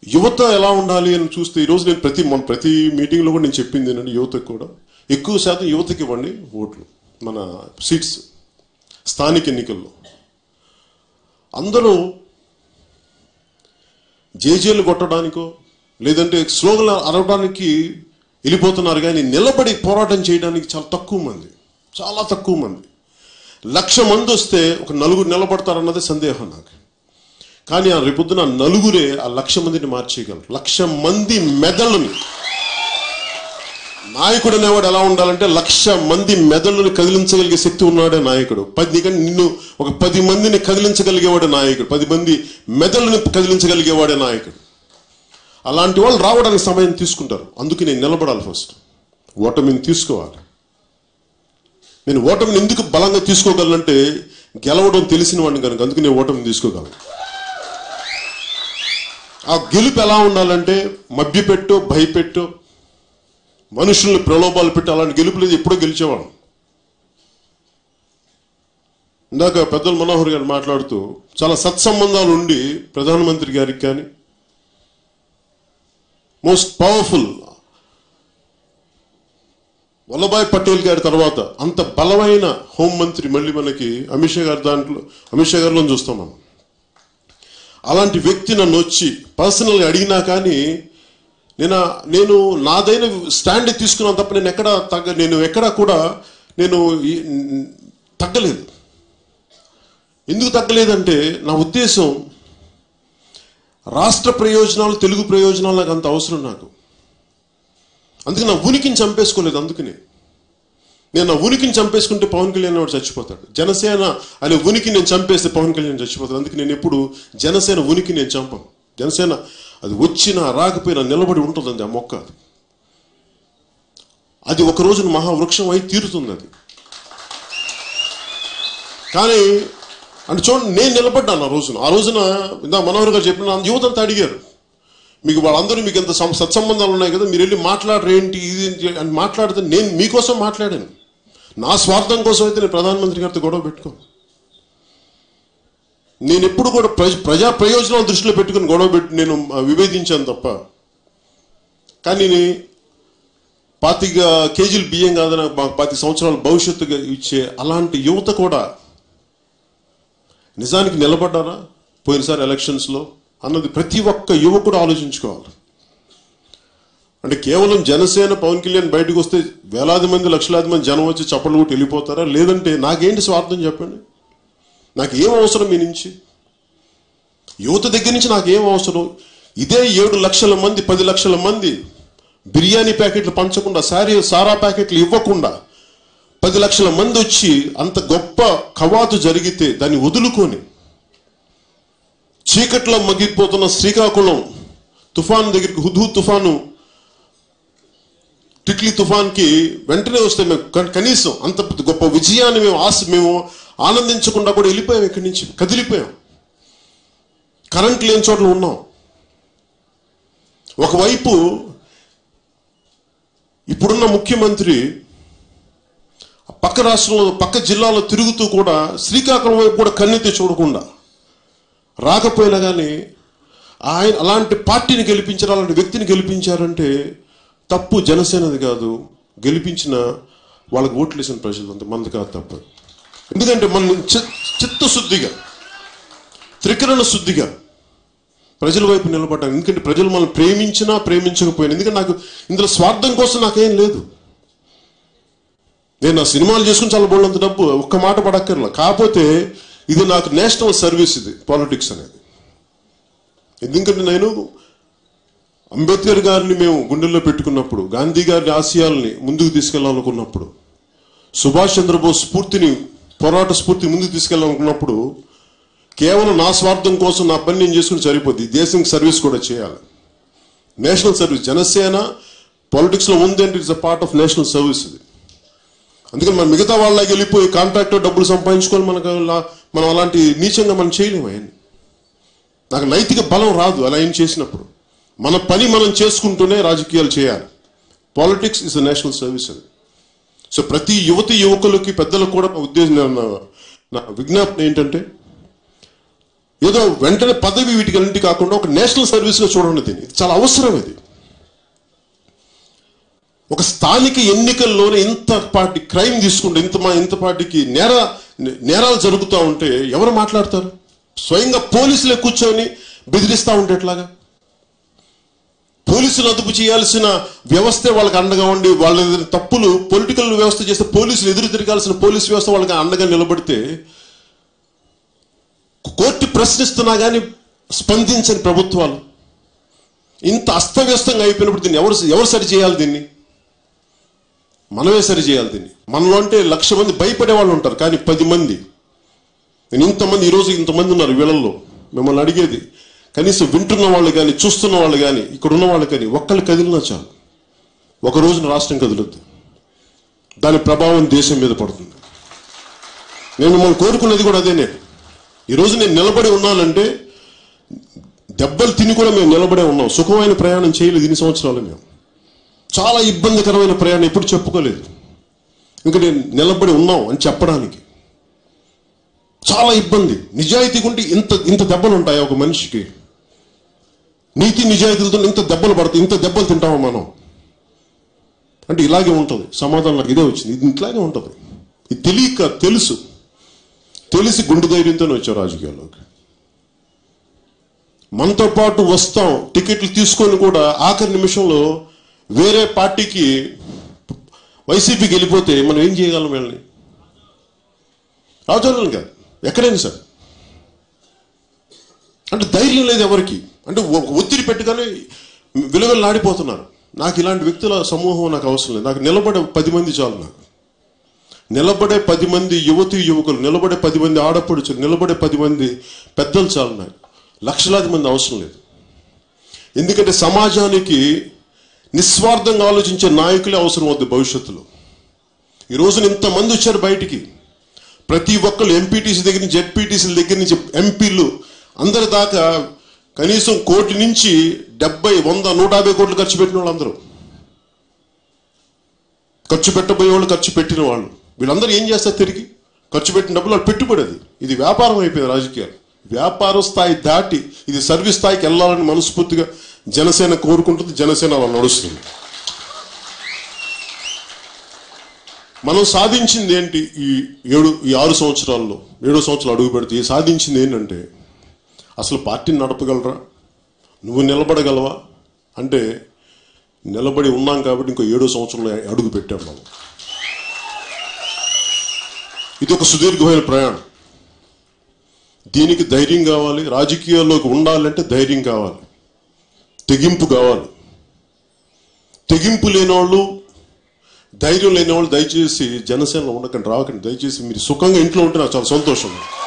యువత ఎలా ఉండాలి అని చూస్తే ఈరోజు నేను ప్రతి మన ప్రతి మీటింగ్లో కూడా నేను చెప్పింది ఏంటంటే యువతకు కూడా ఎక్కువ శాతం యువతకి ఇవ్వండి ఓట్లు మన సీట్స్ స్థానిక ఎన్నికల్లో అందరూ జేజేలు కొట్టడానికో లేదంటే స్లోగన్ అరవడానికి వెళ్ళిపోతున్నారు కానీ నిలబడి పోరాటం చేయడానికి చాలా తక్కువ మంది చాలా తక్కువ మంది లక్ష మంది వస్తే ఒక నలుగురు నిలబడతారన్నది సందేహం నాకు కానీ ఆ రేపొద్దున ఆ నలుగురే ఆ లక్ష మందిని మార్చేయగలరు లక్ష మంది మెదళ్ళని నాయకుడు అనేవాడు ఎలా ఉండాలంటే లక్ష మంది మెదళ్ళని కదిలించగలిగే శక్తి ఉన్నాడే నాయకుడు పది కానీ నిన్ను ఒక పది మందిని కదిలించగలిగేవాడే నాయకుడు పది మంది మెదళ్ళని కదిలించగలిగేవాడే నాయకుడు అలాంటి వాళ్ళు రావడానికి సమయం తీసుకుంటారు అందుకే నేను నిలబడాలి ఫస్ట్ ఓటమిని తీసుకోవాలి నేను ఓటమిని ఎందుకు బలంగా తీసుకోగలనంటే గెలవడం తెలిసిన వాడిని కనుక అందుకు నేను ఓటమిని తీసుకోగలను ఆ గెలుపు ఎలా ఉండాలంటే మభ్యపెట్టో భయపెట్టో మనుషుల్ని ప్రలోభాలు పెట్టి అలాంటి గెలుపులేదు ఎప్పుడో గెలిచేవాళ్ళం ఇందాక పెద్దల మనోహర్ గారు మాట్లాడుతూ చాలా సత్సంబంధాలు ఉండి ప్రధానమంత్రి గారికి కానీ మోస్ట్ పవర్ఫుల్ వల్లభాయ్ పటేల్ గారి తర్వాత అంత బలమైన హోంమంత్రి మళ్ళీ మనకి అమిత్ షా గారి దాంట్లో అమిత్ షా గారిలో చూస్తాం మనం అలాంటి వ్యక్తి నన్ను వచ్చి పర్సనల్గా అడిగినా కానీ నేను నేను నాదైన స్టాండ్ తీసుకున్నాను తప్ప నేను ఎక్కడ తగ్గ నేను ఎక్కడా కూడా నేను ఈ- తగ్గలేదు ఎందుకు తగ్గలేదంటే నా ఉద్దేశం రాష్ట్ర ప్రయోజనాలు తెలుగు ప్రయోజనాలు నాకు అంత అవసరం నాకు అందుకే నా ఉనికిని చంపేసుకోలేదు అందుకని నేను నా ఉనికిని చంపేసుకుంటే పవన్ కళ్యాణ్ వాడు చచ్చిపోతాడు జనసేన అనే ఉనికి నేను చంపేస్తే పవన్ కళ్యాణ్ చచ్చిపోతాడు అందుకే నేను ఎప్పుడు జనసేన ఉనికి నేను చంపను జనసేన అది వచ్చినా రాకపోయినా నిలబడి ఉంటుందండి ఆ మొక్క అది అది ఒక రోజున మహావృక్షం అయి తీరుతుంది అది కానీ అంటే చూడండి నేను నిలబడ్డాను ఆ రోజున ఆ రోజున ఇందా మనోహర్ గారు చెప్పిన యువతంతా అడిగారు మీకు వాళ్ళందరూ మీకు ఎంత సం- సత్సంబంధాలు ఉన్నాయి కదా మీరు వెళ్ళి మాట్లాడరు ఏంటి ఇది ఏంటి అని మాట్లాడితే నేను మీకోసం మాట్లాడాను నా స్వార్థం కోసం అయితే నేను ప్రధానమంత్రి గారితో గొడవ పెట్టుకోను నేను ఎప్పుడు కూడా ప్రజ ప్రజా ప్రయోజనాలు దృష్టిలో పెట్టుకుని గొడవ పెట్టి నేను ఆ, విభేదించాను తప్ప కానీ నే- పాతిక కేజీలు బియ్యం కాదని మాకు పది సంవత్సరాల భవిష్యత్తుగా ఇచ్చే అలాంటి యువత కూడా నిజానికి నిలబడ్డారా పోయినసారి ఎలక్షన్స్లో అన్నది ప్రతి ఒక్క యువకుడు ఆలోచించుకోవాలి అంటే కేవలం జనసేన పవన్ కళ్యాణ్ బయటకు వస్తే వేలాది మంది లక్షలాది మంది జనం వచ్చి చప్పట్లు కొట్టి వెళ్ళిపోతారా లేదంటే నాకేంటి స్వార్థం చెప్పండి నాకు ఏం అవసరం మీ నుంచి యువత దగ్గర నుంచి నాకు ఏం అవసరం ఇదే ఏడు లక్షల మంది పది లక్షల మంది బిర్యానీ ప్యాకెట్లు పంచకుండా సారీ సారా ప్యాకెట్లు ఇవ్వకుండా పది లక్షల మంది వచ్చి అంత గొప్ప కవాతు జరిగితే దాన్ని వదులుకొని చీకట్లో మగ్గిపోతున్న శ్రీకాకుళం తుఫాన్ దగ్గరికి హుద్హు తుఫాను టిట్లీ తుఫాన్కి వెంటనే వస్తే మేము కన్- కనీసం అంత గొప్ప విజయాన్ని మేము ఆశ మేము ఆనందించకుండా కూడా వెళ్ళిపోయాం ఇక్కడి నుంచి కదిలిపోయాం కరెంట్ లేని చోట్ల ఉన్నాం ఒకవైపు ఇప్పుడున్న ముఖ్యమంత్రి పక్క రాష్ట్రంలో పక్క జిల్లాలో తిరుగుతూ కూడా శ్రీకాకుళం వైపు కూడా కన్నెత్తి చూడకుండా రాకపోయినా కానీ ఆయన అలాంటి పార్టీని గెలిపించారు అలాంటి వ్యక్తిని గెలిపించారంటే తప్పు జనసేనది కాదు గెలిపించిన వాళ్ళకి ఓట్లు వేసిన ప్రజలు అంత మంది కాదు తప్ప ఎందుకంటే మనం చి- చిత్తశుద్ధిగా త్రికరణ శుద్ధిగా ప్రజల వైపు నిలబడ్డాను ఎందుకంటే ప్రజలు మనం ప్రేమించినా ప్రేమించకపోయినా ఎందుకంటే నాకు ఇందులో స్వార్థం కోసం నాకేం లేదు నేను నా సినిమాలు చేసుకుని చాలా బోళ్ళంత డబ్బు ఒక్క మాట పడక్కర్లా కాకపోతే ఇది నాకు నేషనల్ సర్వీస్ ఇది పాలిటిక్స్ అనేది ఎందుకంటే నేను అంబేద్కర్ గారిని మేము గుండెల్లో పెట్టుకున్నప్పుడు గాంధీ గారి ఆశయాల్ని ముందుకు తీసుకెళ్లాలనుకున్నప్పుడు సుభాష్ చంద్రబోస్ స్ఫూర్తిని పోరాట స్ఫూర్తి ముందుకు తీసుకెళ్లాలనుకున్నప్పుడు కేవలం నా స్వార్థం కోసం నా పని నేను చేసుకుని సరిపోద్ది దేశంకి సర్వీస్ కూడా చేయాలి నేషనల్ సర్వీస్ జనసేన పాలిటిక్స్ లో ఉందంటే it's a part of national service ఇది అందుకని మనం మిగతా వాళ్ళకి వెళ్ళిపోయి కాంట్రాక్టర్ డబ్బులు సంపాదించుకొని మనకు అలా- మనం అలాంటి నీచంగా మనం చేయలేము అవన్నీ నాకు నైతిక బలం రాదు అలా ఏం చేసినప్పుడు మన పని మనం చేసుకుంటూనే రాజకీయాలు చేయాలి politics is a national service అది సో ప్రతి యువతి యువకులకి పెద్దలకు కూడా నా ఉద్దేశం నా- నా విజ్ఞాపన ఏంటంటే ఏదో వెంటనే పదవి వీటికి అన్నింటి కాకుండా ఒక నేషనల్ సర్వీస్గా చూడండి దీన్ని ఇది చాలా అవసరం ఇది ఒక స్థానిక ఎన్నికల్లోనే ఇంత పార్టీ క్రైమ్ తీసుకుంటే ఇంత మా ఇంత పార్టీకి నేర నేరాలు జరుగుతూ ఉంటే ఎవరు మాట్లాడతారు స్వయంగా పోలీసులే కూర్చొని బెదిరిస్తూ ఉంటే ఎట్లాగా పోలీసులు అదుపు చేయాల్సిన వ్యవస్థే వాళ్ళకి అండగా ఉండి వాళ్ళ ఏదైనా తప్పులు పొలిటికల్ వ్యవస్థ చేస్తే పోలీసులు ఎదురు తిరగాల్సిన పోలీస్ వ్యవస్థ వాళ్ళకి అండగా నిలబడితే కోర్టు ప్రశ్నిస్తున్నా కానీ స్పందించని ప్రభుత్వాలు ఇంత అస్తవ్యస్తంగా అయిపోయినప్పుడు దీన్ని ఎవరు ఎవరు సరి చేయాలి దీన్ని మనమే సరి చేయాలి దీన్ని మనలో అంటే లక్ష మంది భయపడే వాళ్ళు ఉంటారు కానీ పది మంది నేను ఇంతమంది ఈరోజు ఇంతమంది ఉన్నారు వీళ్ళల్లో మిమ్మల్ని అడిగేది కనీసం వింటున్న వాళ్ళు కానీ చూస్తున్న వాళ్ళు కానీ ఇక్కడ ఉన్న వాళ్ళు కానీ ఒక్కళ్ళు కదిలినా చాలు ఒక రోజున రాష్ట్రం కదులుద్ది దాని ప్రభావం దేశం మీద పడుతుంది నేను మిమ్మల్ని కోరుకున్నది కూడా అదేనే ఈరోజు నేను నిలబడి ఉన్నానంటే దెబ్బలు తిని కూడా మేము నిలబడే ఉన్నాం సుఖమైన ప్రయాణం చేయలేదు ఇన్ని సంవత్సరాలు మేము చాలా ఇబ్బందికరమైన ప్రయాణం ఎప్పుడు చెప్పుకోలేదు ఇంకా నేను నిలబడి ఉన్నాం అని చెప్పడానికి చాలా ఇబ్బంది నిజాయితీ ఉంటే ఇంత ఇంత దెబ్బలు ఉంటాయి ఒక మనిషికి నీతి నిజాయితీలతో ఇంత దెబ్బలు పడతాయి ఇంత దెబ్బలు తింటామా మనం అంటే ఇలాగే ఉంటుంది సమాధానం నాకు ఇదే వచ్చింది ఇది ఇట్లాగే ఉంటుంది ఇది తెలియక తెలుసు తెలిసి గుండె ధైర్యంతోనే వచ్చావు రాజకీయాల్లోకి మనతో పాటు వస్తాం టికెట్లు తీసుకొని కూడా ఆఖరి నిమిషంలో వేరే పార్టీకి వైసీపీకి వెళ్ళిపోతే మనం ఏం చేయగలం వీళ్ళని రాజధానులు కాదు ఎక్కడైనా సార్ అంటే ధైర్యం లేదు ఎవరికి అంటే ఒ- ఒత్తిడి పెట్టుకొని విలువలాడిపోతున్నారు నాకు ఇలాంటి వ్యక్తుల సమూహం నాకు అవసరం లేదు నాకు నిలబడే పది మంది చాలు నాకు నిలబడే పది మంది యువతి యువకులు నిలబడే పది మంది ఆడపడుచులు నిలబడే పది మంది పెద్దలు చాలు నాకు లక్షలాది మంది అవసరం లేదు ఎందుకంటే సమాజానికి నిస్వార్థంగా ఆలోచించే నాయకులే అవసరం అవుతుంది భవిష్యత్తులో ఈ రోజున ఇంతమంది వచ్చారు బయటికి ప్రతి ఒక్కరు ఎంపీటీసీ దగ్గర నుంచి జెడ్పీటీసీల దగ్గర నుంచి ఎంపీలు అందరి దాకా కనీసం కోటి నుంచి డెబ్బై వంద నూట యాభై కోట్లు ఖర్చు పెట్టిన వాళ్ళందరూ ఖర్చు పెట్టబోయే వాళ్ళు ఖర్చు పెట్టిన వాళ్ళు వీళ్ళందరూ ఏం చేస్తారు తిరిగి ఖర్చు పెట్టిన డబ్బులు వాళ్ళు పెట్టుబడి అది ఇది వ్యాపారం అయిపోయింది రాజకీయాలు వ్యాపార స్థాయి దాటి ఇది సర్వీస్ స్థాయికి వెళ్ళాలని మనస్ఫూర్తిగా జనసేన కోరుకుంటుంది జనసేన అలా నడుస్తుంది మనం సాధించింది ఏంటి ఈ ఏడు ఈ ఆరు సంవత్సరాల్లో ఏడో సంవత్సరాలు అడుగు పెడితే ఈ సాధించింది ఏంటంటే అసలు పార్టీని నడపగలరా నువ్వు నిలబడగలవా అంటే నిలబడి ఉన్నాం కాబట్టి ఇంకో ఏడో సంవత్సరంలో అడుగు పెట్టాం మనం ఇది ఒక సుదీర్ఘమైన ప్రయాణం దీనికి ధైర్యం కావాలి రాజకీయాల్లోకి ఉండాలంటే ధైర్యం కావాలి తెగింపు కావాలి తెగింపు లేనివాళ్ళు ధైర్యం లేనివాళ్ళు దయచేసి జనసేనలో ఉండకండి రాకండి దయచేసి మీరు సుఖంగా ఇంట్లో ఉంటే నాకు చాలా సంతోషం